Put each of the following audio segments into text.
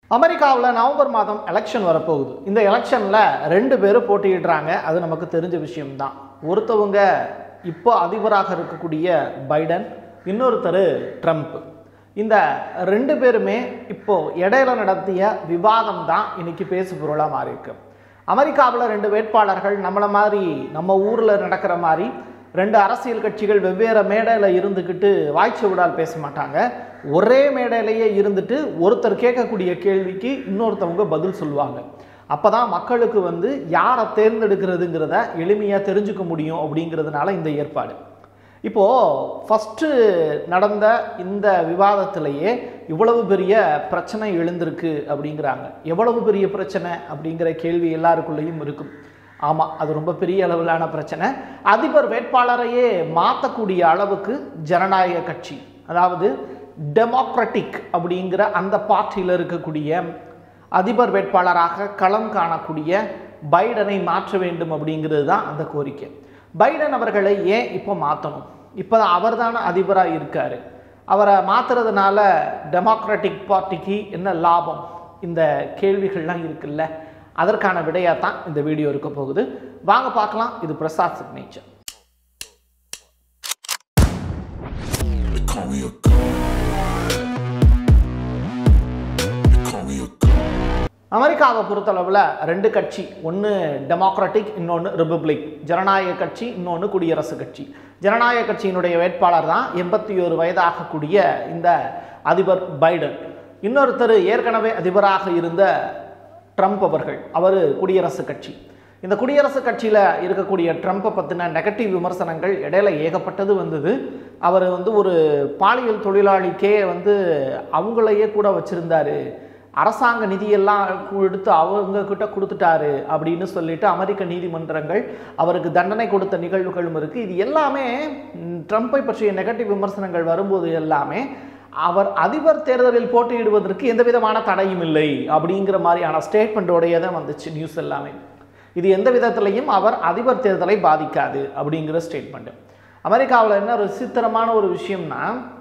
அமெரிக்காவில் நவம்பர் மாதம் எலெக்ஷன் வரப்போகுது இந்த எலெக்ஷனில் ரெண்டு பேரும் போட்டியிடுறாங்க அது நமக்கு தெரிஞ்ச விஷயம்தான் ஒருத்தவங்க இப்போ அதிபராக இருக்கக்கூடிய பைடன் இன்னொருத்தர் ட்ரம்ப் இந்த ரெண்டு பேருமே இப்போ இடையில நடத்திய விவாதம் தான் இன்னைக்கு பேசு பொருளாக மாறி இருக்கு அமெரிக்காவில் ரெண்டு வேட்பாளர்கள் நம்மளை மாதிரி நம்ம ஊரில் நடக்கிற மாதிரி ரெண்டு அரசியல் கட்சிகள் வெவ்வேறு மேடையில் இருந்துக்கிட்டு வாய்ச்சவிடால் பேச மாட்டாங்க ஒரே மேடையிலேயே இருந்துட்டு ஒருத்தர் கேட்கக்கூடிய கேள்விக்கு இன்னொருத்தவங்க பதில் சொல்லுவாங்க அப்போ தான் மக்களுக்கு வந்து யாரை தேர்ந்தெடுக்கிறதுங்கிறத எளிமையாக தெரிஞ்சுக்க முடியும் அப்படிங்கிறதுனால இந்த ஏற்பாடு இப்போது ஃபஸ்ட்டு நடந்த இந்த விவாதத்திலேயே இவ்வளவு பெரிய பிரச்சனை எழுந்திருக்கு அப்படிங்கிறாங்க எவ்வளவு பெரிய பிரச்சனை அப்படிங்கிற கேள்வி எல்லாருக்குள்ளேயும் இருக்கும் ஆமாம் அது ரொம்ப பெரிய அளவிலான பிரச்சனை அதிபர் வேட்பாளரையே மாற்றக்கூடிய அளவுக்கு ஜனநாயக கட்சி அதாவது டெமோக்ராட்டிக் அப்படிங்கிற அந்த பார்ட்டியில் இருக்கக்கூடிய அதிபர் வேட்பாளராக களம் காணக்கூடிய பைடனை மாற்ற வேண்டும் அப்படிங்கிறது தான் அந்த கோரிக்கை பைடன் அவர்களை ஏன் இப்போ மாற்றணும் இப்போ அவர் தானே அதிபராக இருக்கார் அவரை மாற்றுறதுனால டெமோக்ராட்டிக் பார்ட்டிக்கு என்ன லாபம் இந்த கேள்விகள்லாம் இருக்குல்ல அதற்கான விடையாக தான் இந்த வீடியோ இருக்க போகுது வாங்க பார்க்கலாம் இது Prasad signature They call me a god. They call me a god. அமெரிக்காவை பொறுத்தளவில் ரெண்டு கட்சி ஒன்று டெமோக்ராட்டிக் இன்னொன்று ரிப்பப்ளிக் ஜனநாயக கட்சி இன்னொன்று குடியரசு கட்சி ஜனநாயக கட்சியினுடைய வேட்பாளர் தான் எண்பத்தி ஒரு வயதாகக்கூடிய இந்த அதிபர் பைடன் இன்னொருத்தர் ஏற்கனவே அதிபராக இருந்த ட்ரம்ப் அவர்கள் அவர் குடியரசு கட்சி இந்த குடியரசு கட்சியில் இருக்கக்கூடிய ட்ரம்ப்பை பற்றின நெகட்டிவ் விமர்சனங்கள் இடையில ஏகப்பட்டது வந்தது அவர் வந்து ஒரு பாலியல் தொழிலாளிக்கே வந்து அவங்களையே கூட வச்சுருந்தாரு அரசாங்க நிதியெல்லாம் எடுத்து அவங்க கிட்ட கொடுத்துட்டாரு அப்படின்னு சொல்லிட்டு அமெரிக்க நீதிமன்றங்கள் அவருக்கு தண்டனை கொடுத்த நிகழ்வுகளும் இருக்குது இது எல்லாமே ம், ட்ரம்ப்பை பற்றிய நெகட்டிவ் விமர்சனங்கள் வரும்போது எல்லாமே அவர் அதிபர் தேர்தலில் போட்டியிடுவதற்கு எந்த விதமான தடையும் இல்லை அப்படிங்கிற மாதிரியான ஸ்டேட்மெண்ட்டோடையே தான் வந்துச்சு நியூஸ் எல்லாமே இது எந்த விதத்திலையும் அவர் அதிபர் தேர்தலை பாதிக்காது அப்படிங்கிற ஸ்டேட்மெண்ட் அமெரிக்காவில் என்ன ஒரு விசித்திரமான ஒரு விஷயம்னா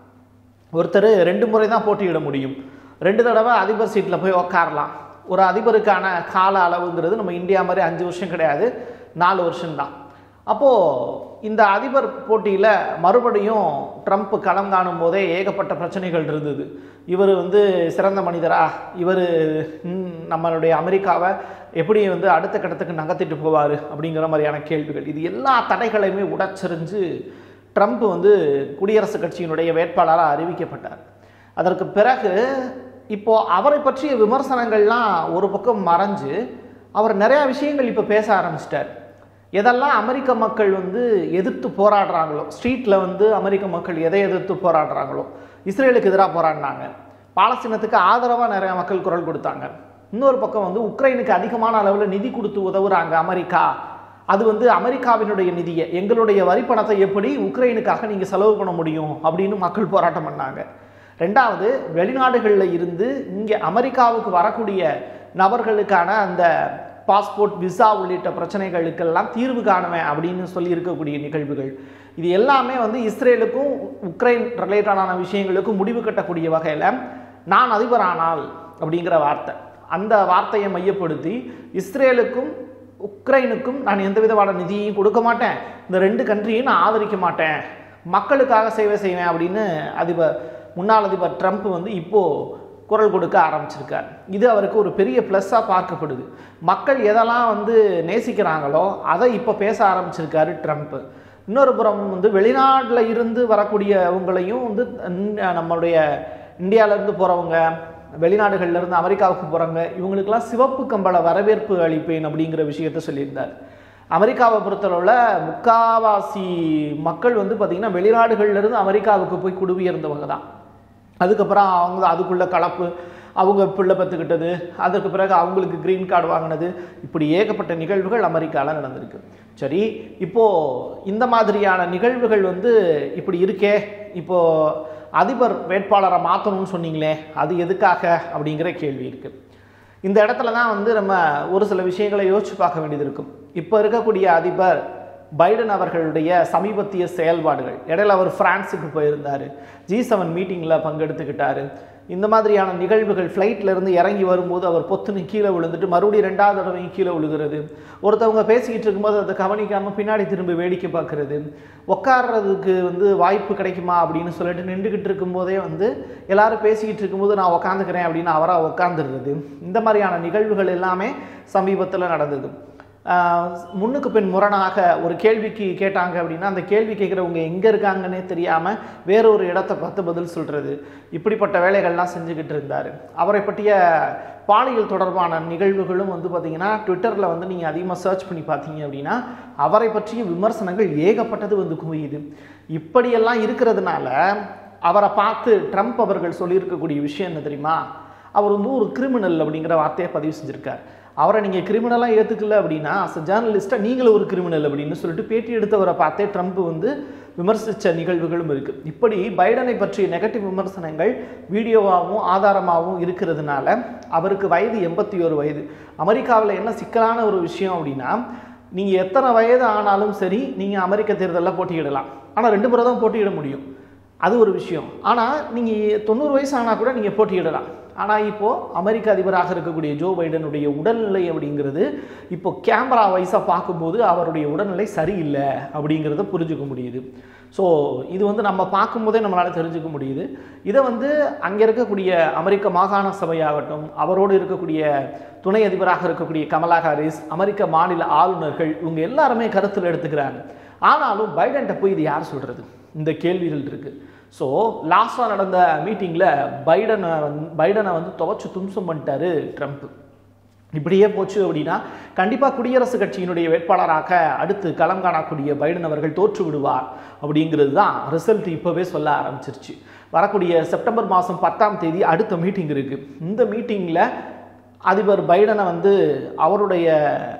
ஒருத்தர் ரெண்டு முறை தான் போட்டியிட முடியும் ரெண்டு தடவை அதிபர் சீட்டில் போய் உக்காரலாம் ஒரு அதிபருக்கான கால அளவுங்கிறது நம்ம இந்தியா மாதிரி அஞ்சு வருஷம் கிடையாது நாலு வருஷம்தான் அப்போது இந்த அதிபர் போட்டியில் மறுபடியும் ட்ரம்ப் களம் காணும் போதே ஏகப்பட்ட பிரச்சனைகள் இருந்தது இவர் வந்து சிறந்த மனிதரா இவர் நம்மளுடைய அமெரிக்காவை எப்படி வந்து அடுத்த கட்டத்துக்கு நகர்த்திட்டு போவார் அப்படிங்கிற மாதிரியான கேள்விகள் இது எல்லா தடைகளையுமே உடச்செறிஞ்சு ட்ரம்ப் வந்து குடியரசுக் கட்சியினுடைய வேட்பாளராக அறிவிக்கப்பட்டார் அதற்கு பிறகு இப்போ அவரை பற்றிய விமர்சனங்கள்லாம் ஒரு பக்கம் மறைஞ்சு அவர் நிறையா விஷயங்கள் இப்போ பேச ஆரம்பிச்சிட்டார் எதெல்லாம் அமெரிக்க மக்கள் வந்து எதிர்த்து போராடுறாங்களோ ஸ்ட்ரீட்டில் வந்து அமெரிக்க மக்கள் எதை எதிர்த்து போராடுறாங்களோ இஸ்ரேலுக்கு எதிராக போராடினாங்க பாலஸ்தீனத்துக்கு ஆதரவாக நிறைய மக்கள் குரல் கொடுத்தாங்க இன்னொரு பக்கம் வந்து உக்ரைனுக்கு அதிகமான அளவில் நிதி கொடுத்து உதவுறாங்க அமெரிக்கா அது வந்து அமெரிக்காவினுடைய நிதியை எங்களுடைய வரி பணத்தை எப்படி உக்ரைனுக்காக நீங்கள் செலவு பண்ண முடியும் அப்படின்னு மக்கள் போராட்டம் பண்ணாங்க ரெண்டாவது வெளிநாடுகளில் இருந்து இங்கே அமெரிக்காவுக்கு வரக்கூடிய நபர்களுக்கான அந்த பாஸ்போர்ட் விசா உள்ளிட்ட பிரச்சனைகளுக்கெல்லாம் தீர்வு காணுவேன் அப்படின்னு சொல்லி இருக்கக்கூடிய நிகழ்வுகள் இது எல்லாமே வந்து இஸ்ரேலுக்கும் உக்ரைன் ரிலேட்டடான விஷயங்களுக்கும் முடிவு கட்டக்கூடிய வகையில் நான் அதிபரானால் அப்படிங்கிற வார்த்தை அந்த வார்த்தையை மையப்படுத்தி இஸ்ரேலுக்கும் உக்ரைனுக்கும் நான் எந்த விதமான நிதியையும் கொடுக்க மாட்டேன் இந்த ரெண்டு கண்ட்ரியும் நான் ஆதரிக்க மாட்டேன் மக்களுக்காக சேவை செய்வேன் அப்படின்னு அதிபர் முன்னாள் அதிபர் ட்ரம்ப் வந்து இப்போது குரல் கொடுக்க ஆரம்பிச்சிருக்கார் இது அவருக்கு ஒரு பெரிய ப்ளஸ்ஸாக பார்க்கப்படுது மக்கள் எதெல்லாம் வந்து நேசிக்கிறாங்களோ அதை இப்போ பேச ஆரம்பிச்சிருக்காரு ட்ரம்ப் இன்னொரு புறம் வந்து வெளிநாட்டில் இருந்து வரக்கூடியவங்களையும் வந்து ந- நம்மளுடைய இந்தியாவிலேருந்து போகிறவங்க வெளிநாடுகள்ல இருந்து அமெரிக்காவுக்கு போகிறவங்க இவங்களுக்கெல்லாம் சிவப்பு கம்பள வரவேற்பு அளிப்பேன் அப்படிங்கிற விஷயத்த சொல்லியிருந்தார் அமெரிக்காவை பொறுத்தளவில் முக்காவாசி மக்கள் வந்து பார்த்திங்கன்னா வெளிநாடுகள்ல இருந்து அமெரிக்காவுக்கு போய் குடிபெயர்ந்தவங்க தான் அதுக்கப்புறம் அவங்க அதுக்குள்ள கலப்பு அவங்க பிள்ளை பெற்றுக்கிட்டது அதுக்கு பிறகு அவங்களுக்கு க்ரீன் கார்டு வாங்கினது இப்படி ஏகப்பட்ட நிகழ்வுகள் அமெரிக்காவில் நடந்திருக்கு சரி இப்போது இந்த மாதிரியான நிகழ்வுகள் வந்து இப்படி இருக்கே இப்போது அதிபர் வேட்பாளரை மாற்றணும்னு சொன்னீங்களே அது எதுக்காக அப்படிங்கிற கேள்வி இருக்குது இந்த இடத்துல தான் வந்து நம்ம ஒரு சில விஷயங்களை யோசிச்சு பார்க்க வேண்டியது இருக்கும் இப்போ இருக்கக்கூடிய அதிபர் பைடன் அவர்களுடைய சமீபத்திய செயல்பாடுகள் இடையில அவர் பிரான்ஸுக்கு போயிருந்தார் ஜி செவன் மீட்டிங்கில் பங்கெடுத்துக்கிட்டாரு இந்த மாதிரியான நிகழ்வுகள் ஃப்ளைட்ல இருந்து இறங்கி வரும்போது அவர் பொத்துன்னு கீழே விழுந்துட்டு மறுபடியும் ரெண்டாவது தடவையும் கீழே விழுகிறது ஒருத்தவங்க பேசிக்கிட்டு இருக்கும்போது அதை கவனிக்காமல் பின்னாடி திரும்பி வேடிக்கை பார்க்கறது உட்கார்றதுக்கு வந்து வாய்ப்பு கிடைக்குமா அப்படின்னு சொல்லிட்டு நின்றுக்கிட்டு இருக்கும்போதே வந்து எல்லாரும் பேசிக்கிட்டு இருக்கும்போது நான் உட்காந்துக்கிறேன் அப்படின்னு அவராக உட்காந்துடுறது இந்த மாதிரியான நிகழ்வுகள் எல்லாமே சமீபத்தில் நடந்தது ஆஹ் முன்னுக்கு பின் முரணாக ஒரு கேள்விக்கு கேட்டாங்க அப்படின்னா அந்த கேள்வி கேட்குறவங்க எங்கே இருக்காங்கன்னே தெரியாமல் வேற ஒரு இடத்த பார்த்து பதில் சொல்கிறது இப்படிப்பட்ட வேலைகள்லாம் செஞ்சுக்கிட்டு இருந்தார் அவரை பற்றிய பாலியல் தொடர்பான நிகழ்வுகளும் வந்து பார்த்திங்கன்னா ட்விட்டரில் வந்து நீங்கள் அதிகமாக சர்ச் பண்ணி பார்த்தீங்க அப்படின்னா அவரை பற்றிய விமர்சனங்கள் ஏகப்பட்டது வந்து குவியுது இப்படியெல்லாம் இருக்கிறதுனால அவரை பார்த்து ட்ரம்ப் அவர்கள் சொல்லியிருக்கக்கூடிய விஷயம் என்ன தெரியுமா அவர் வந்து ஒரு கிரிமினல் அப்படிங்கிற வார்த்தையை பதிவு செஞ்சுருக்கார் அவரை நீங்கள் கிரிமினலாக ஏற்றுக்கல அப்படின்னா அஸ் அ ஜேர்னலிஸ்ட்டாக நீங்களும் ஒரு கிரிமினல் அப்படின்னு சொல்லிட்டு பேட்டி எடுத்தவரை பார்த்தே ட்ரம்ப் வந்து விமர்சித்த நிகழ்வுகளும் இருக்குது இப்படி பைடனை பற்றிய நெகட்டிவ் விமர்சனங்கள் வீடியோவாகவும் ஆதாரமாகவும் இருக்கிறதுனால அவருக்கு வயது எண்பத்தி ஒரு வயது அமெரிக்காவில் என்ன சிக்கலான ஒரு விஷயம் அப்படின்னா நீங்கள் எத்தனை வயது ஆனாலும் சரி நீங்கள் அமெரிக்க தேர்தலில் போட்டியிடலாம் ஆனால் ரெண்டு முறை தான் போட்டியிட முடியும் அது ஒரு விஷயம் ஆனால் நீங்கள் தொண்ணூறு வயசு ஆனால் கூட நீங்கள் போட்டியிடலாம் ஆனால் இப்போது அமெரிக்க அதிபராக இருக்கக்கூடிய ஜோ பைடனுடைய உடல்நிலை அப்படிங்கிறது இப்போ கேமரா வைஸாக பார்க்கும்போது அவருடைய உடல்நிலை சரியில்லை அப்படிங்கிறத புரிஞ்சுக்க முடியுது ஸோ இது வந்து நம்ம பார்க்கும்போதே நம்மளால் தெரிஞ்சுக்க முடியுது இதை வந்து அங்கே இருக்கக்கூடிய அமெரிக்க மாகாண சபையாகட்டும் அவரோடு இருக்கக்கூடிய துணை அதிபராக இருக்கக்கூடிய கமலா ஹாரிஸ் அமெரிக்க மாநில ஆளுநர்கள் இவங்க எல்லாருமே கருத்தில் எடுத்துக்கிறாங்க ஆனாலும் பைடன்ட்ட போய் இது யார் சொல்கிறது இந்த கேள்விகள் இருக்குது ஸோ லாஸ்ட்டாக நடந்த மீட்டிங்கில் பைடனை வந்து பைடனை வந்து துவச்சு தும்சம் பண்ணிட்டாரு ட்ரம்ப் இப்படியே போச்சு அப்படின்னா கண்டிப்பாக குடியரசுக் கட்சியினுடைய வேட்பாளராக அடுத்து களம் காணக்கூடிய பைடன் அவர்கள் தோற்று விடுவார் அப்படிங்கிறது தான் ரிசல்ட் இப்போவே சொல்ல ஆரம்பிச்சிருச்சு வரக்கூடிய செப்டம்பர் மாதம் பத்தாம் தேதி அடுத்த மீட்டிங் இருக்குது இந்த மீட்டிங்கில் அதிபர் பைடனை வந்து அவருடைய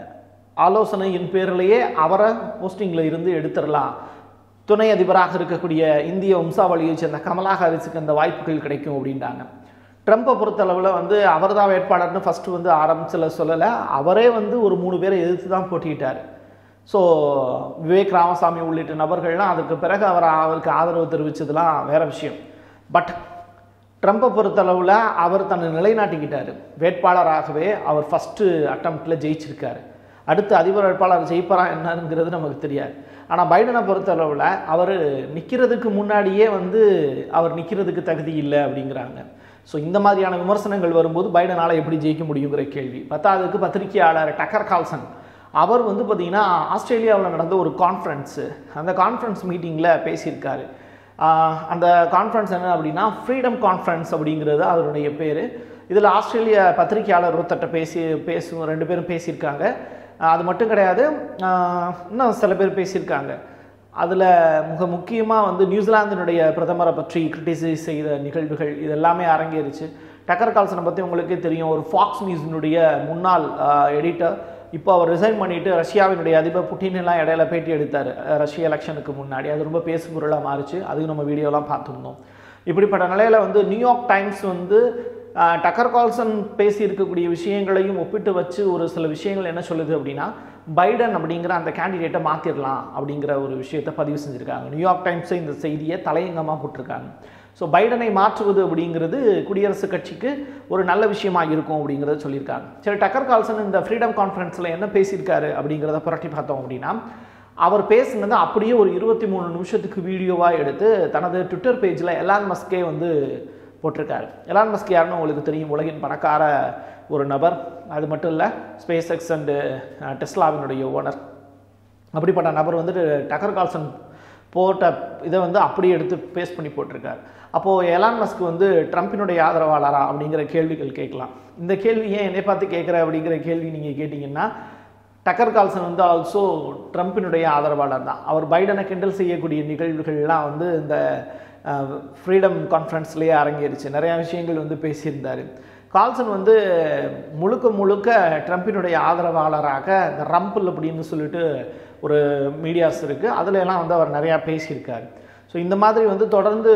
ஆலோசனையின் பேரிலேயே அவரை போஸ்டிங்கில் இருந்து எடுத்துடலாம் துணை அதிபராக இருக்கக்கூடிய இந்திய வம்சாவளியைச் சேர்ந்த கமலா ஹாரிஸுக்கு அந்த வாய்ப்புகள் கிடைக்கும் அப்படின்றாங்க ட்ரம்ப்பை பொறுத்தளவில் வந்து அவர் தான் வேட்பாளர்னு ஃபஸ்ட்டு வந்து ஆரம்பிச்சில் சொல்லலை அவரே வந்து ஒரு மூணு பேரை எதிர்த்து தான் போட்டியிட்டார் ஸோ விவேக் ராமசாமி உள்ளிட்ட நபர்கள்லாம் அதுக்கு பிறகு அவர் அவருக்கு ஆதரவு தெரிவித்ததுலாம் வேற விஷயம் பட் ட்ரம்ப்பை பொறுத்தளவில் அவர் தன்னை நிலைநாட்டிக்கிட்டார் வேட்பாளராகவே அவர் ஃபஸ்ட்டு அட்டம்ப்டில் ஜெயிச்சிருக்காரு அடுத்து அதிபர் வேட்பாளர் ஜெயிப்பாரா என்னங்கிறது நமக்கு தெரியாது ஆனால் பைடனை பொறுத்தளவில் அவர் நிற்கிறதுக்கு முன்னாடியே வந்து அவர் நிற்கிறதுக்கு தகுதி இல்லை அப்படிங்கிறாங்க ஸோ இந்த மாதிரியான விமர்சனங்கள் வரும்போது பைடனால் எப்படி ஜெயிக்க முடியுங்கிற கேள்வி பத்தாவதுக்கு பத்திரிகையாளர் டக்கர் கால்சன் அவர் வந்து பார்த்திங்கன்னா ஆஸ்திரேலியாவில் நடந்த ஒரு கான்ஃபரன்ஸு அந்த கான்ஃபரன்ஸ் மீட்டிங்கில் பேசியிருக்காரு ஆஹ் அந்த கான்ஃபரன்ஸ் என்ன அப்படின்னா ஃப்ரீடம் கான்ஃபரன்ஸ் அப்படிங்கிறது அதனுடைய பேர் இதில் ஆஸ்திரேலிய பத்திரிகையாளர் ஒருத்தட்ட பேசி பேசும் ரெண்டு பேரும் பேசியிருக்காங்க ஆஹ் அது மட்டும் கிடையாது ஆஹ் இன்னும் சில பேர் பேசியிருக்காங்க அதில் மிக முக்கியமாக வந்து நியூசிலாந்தினுடைய பிரதமரை பற்றி கிரிட்டிசைஸ் செய்த நிகழ்வுகள் இது எல்லாமே அரங்கேறிச்சு டக்கர் கால்சனை பற்றி உங்களுக்கே தெரியும் ஒரு ஃபாக்ஸ் நியூஸினுடைய முன்னாள் எடிட்டர் இப்போ அவர் ரிசைன் பண்ணிட்டு ரஷ்யாவினுடைய அதிபர் புட்டின் எல்லாம் இடையில பேட்டி எடுத்தார் அஹ் ரஷ்ய எலெக்ஷனுக்கு முன்னாடி அது ரொம்ப பேசு பொருளாக மாறிச்சு அதுக்கு நம்ம வீடியோலாம் பார்த்துருந்தோம் இப்படிப்பட்ட நிலையில் வந்து நியூயார்க் டைம்ஸ் வந்து அஹ், டக்கர் கால்சன் பேசி இருக்கக்கூடிய விஷயங்களையும் ஒப்பிட்டு வச்சு ஒரு சில விஷயங்கள் என்ன சொல்லுது அப்படின்னா பைடன் அப்படிங்கிற அந்த கேண்டிடேட்டை மாற்றிடலாம் அப்படிங்கிற ஒரு விஷயத்தை பதிவு செஞ்சுருக்காங்க நியூயார்க் டைம்ஸை இந்த செய்தியை தலையங்கமாக போட்டிருக்காங்க ஸோ பைடனை மாற்றுவது அப்படிங்கிறது குடியரசுக் கட்சிக்கு ஒரு நல்ல விஷயமா இருக்கும் அப்படிங்கிறத சொல்லியிருக்காங்க சரி டக்கர் கால்சன் இந்த ஃப்ரீடம் கான்ஃபரன்ஸில் என்ன பேசியிருக்காரு அப்படிங்கிறத புரட்டி பார்த்தோம் அப்படின்னா அவர் பேசுனது அப்படியே ஒரு இருபத்தி மூணு நிமிஷத்துக்கு வீடியோவாக எடுத்து தனது ட்விட்டர் பேஜில் எலான் மஸ்கே வந்து போட்டிருக்காரு எலான் மஸ்க் யாருன்னு உங்களுக்கு தெரியும் உலகின் பணக்கார ஒரு நபர் அது மட்டும் இல்லை ஸ்பேஸ் எக்ஸ் அண்டு டெஸ்லாவினுடைய ஓனர் அப்படிப்பட்ட நபர் வந்துட்டு டக்கர் கால்சன் போட்ட இதை வந்து அப்படியே எடுத்து பேஸ்ட் பண்ணி போட்டிருக்காரு அப்போது எலான் மஸ்க் வந்து ட்ரம்ப்பினுடைய ஆதரவாளரா அப்படிங்கிற கேள்விகள் கேட்கலாம் இந்த கேள்வி ஏன் என்னை பார்த்து கேட்குற அப்படிங்கிற கேள்வி நீங்கள் கேட்டிங்கன்னா டக்கர் கால்சன் வந்து ஆல்சோ ட்ரம்ப்பினுடைய ஆதரவாளர் தான் அவர் பைடனை கிண்டல் செய்யக்கூடிய நிகழ்வுகள்லாம் வந்து இந்த ஃப்ரீடம் கான்ஃபரன்ஸ்லேயே அரங்கேறிச்சு நிறையா விஷயங்கள் வந்து பேசியிருந்தார் கால்சன் வந்து முழுக்க முழுக்க ட்ரம்ப்பினுடைய ஆதரவாளராக இந்த ரம்பிள் அப்படின்னு சொல்லிட்டு ஒரு மீடியாஸ் இருக்குது அதுல எல்லாம் வந்து அவர் நிறையா பேசியிருக்காரு ஸோ இந்த மாதிரி வந்து தொடர்ந்து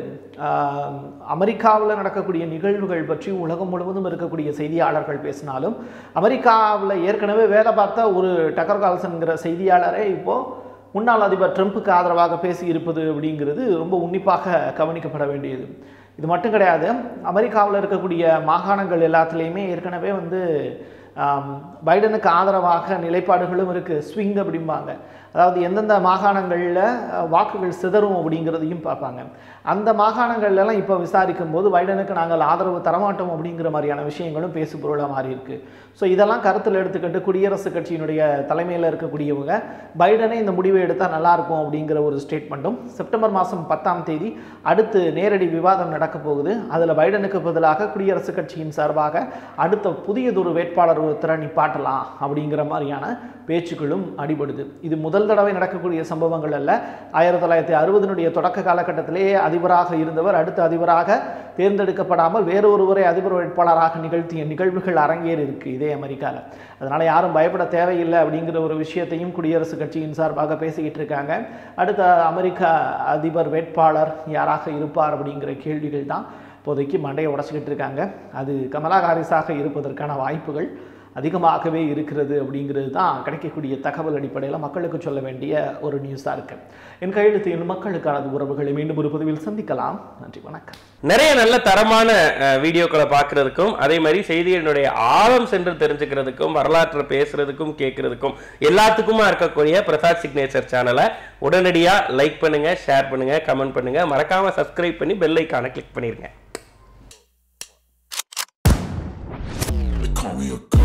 அமெரிக்காவில் நடக்கக்கூடிய நிகழ்வுகள் பற்றி உலகம் முழுவதும் இருக்கக்கூடிய செய்தியாளர்கள் பேசினாலும் அமெரிக்காவில் ஏற்கனவே வேலை பார்த்த ஒரு டக்கர் கால்சன்கிற செய்தியாளரே இப்போது முன்னாள் அதிபர் ட்ரம்ப்புக்கு ஆதரவாக பேசி இருப்பது அப்படிங்கிறது ரொம்ப உன்னிப்பாக கவனிக்கப்பட வேண்டியது இது மட்டும் கிடையாது அமெரிக்காவில் இருக்கக்கூடிய மாகாணங்கள் எல்லாத்துலேயுமே ஏற்கனவே வந்து ஆம், பைடனுக்கு ஆதரவாக நிலைப்பாடுகளும் இருக்குது ஸ்விங் அப்படிம்பாங்க அதாவது எந்தெந்த மாகாணங்களில் அஹ், வாக்குகள் சிதறும் அப்படிங்கிறதையும் பார்ப்பாங்க அந்த மாகாணங்கள்லாம் இப்போ விசாரிக்கும் போது பைடனுக்கு நாங்கள் ஆதரவு தரமாட்டோம் அப்படிங்கிற மாதிரியான விஷயங்களும் பேசு பொருளாக மாறி இருக்கு ஸோ இதெல்லாம் கருத்தில் எடுத்துக்கிட்டு குடியரசுக் கட்சியினுடைய தலைமையில் இருக்கக்கூடியவங்க பைடனே இந்த முடிவை எடுத்தால் நல்லா இருக்கும் அப்படிங்கிற ஒரு ஸ்டேட்மெண்ட்டும் செப்டம்பர் மாதம் பத்தாம் தேதி அடுத்து நேரடி விவாதம் நடக்க போகுது அதில் பைடனுக்கு பதிலாக குடியரசுக் கட்சியின் சார்பாக அடுத்த புதியதொரு வேட்பாளர் ஒருத்தரை நிப்பாட்டலாம் அப்படிங்கிற மாதிரியான பேச்சுக்களும் அடிபடுது இது முதல் தடவை நடக்கக்கூடிய சம்பவங்கள் அல்ல ஆயிரத்தி தொள்ளாயிரத்தி அறுபதனுடைய தொடக்க காலகட்டத்திலேயே அதிபராக இருந்தவர் அடுத்த அதிபராக தேர்ந்தெடுக்கப்படாமல் வேறொருவரை அதிபர் வேட்பாளராக நிகழ்த்திய நிகழ்வுகள் அரங்கேறி இருக்கு இதே அமெரிக்காவில் அதனால யாரும் பயப்பட தேவையில்லை அப்படிங்கிற ஒரு விஷயத்தையும் குடியரசுக் கட்சியின் சார்பாக பேசிக்கிட்டு இருக்காங்க அடுத்த அமெரிக்க அதிபர் வேட்பாளர் யாராக இருப்பார் அப்படிங்கிற கேள்விகள் தான் இப்போதைக்கு மண்டையை உடச்சிக்கிட்டு இருக்காங்க அது கமலா ஹாரிஸாக இருப்பதற்கான வாய்ப்புகள் அதிகமாகவே இருக்கிறது அப்படிங்கிறது தான் கிடைக்கக்கூடிய தகவல் அடிப்படையில் மக்களுக்கு சொல்ல வேண்டிய ஒரு நியூஸாக இருக்கு என் கையெழுத்து என் மக்களுக்கானது உறவுகளை மீண்டும் ஒரு பதிவில் சந்திக்கலாம் நன்றி வணக்கம் நிறைய நல்ல தரமான அஹ், வீடியோக்களை பார்க்கறதுக்கும் அதே மாதிரி செய்திகளினுடைய ஆழம் சென்று தெரிஞ்சுக்கிறதுக்கும் வரலாற்றை பேசுறதுக்கும் கேட்கறதுக்கும் எல்லாத்துக்குமா இருக்கக்கூடிய பிரசாத் சிக்னேச்சர் சேனலை உடனடியா லைக் பண்ணுங்க ஷேர் பண்ணுங்க கமெண்ட் பண்ணுங்க மறக்காம சப்ஸ்கிரைப் பண்ணி பெல் ஐக்கானை கிளிக் பண்ணிருங்க They call me a god.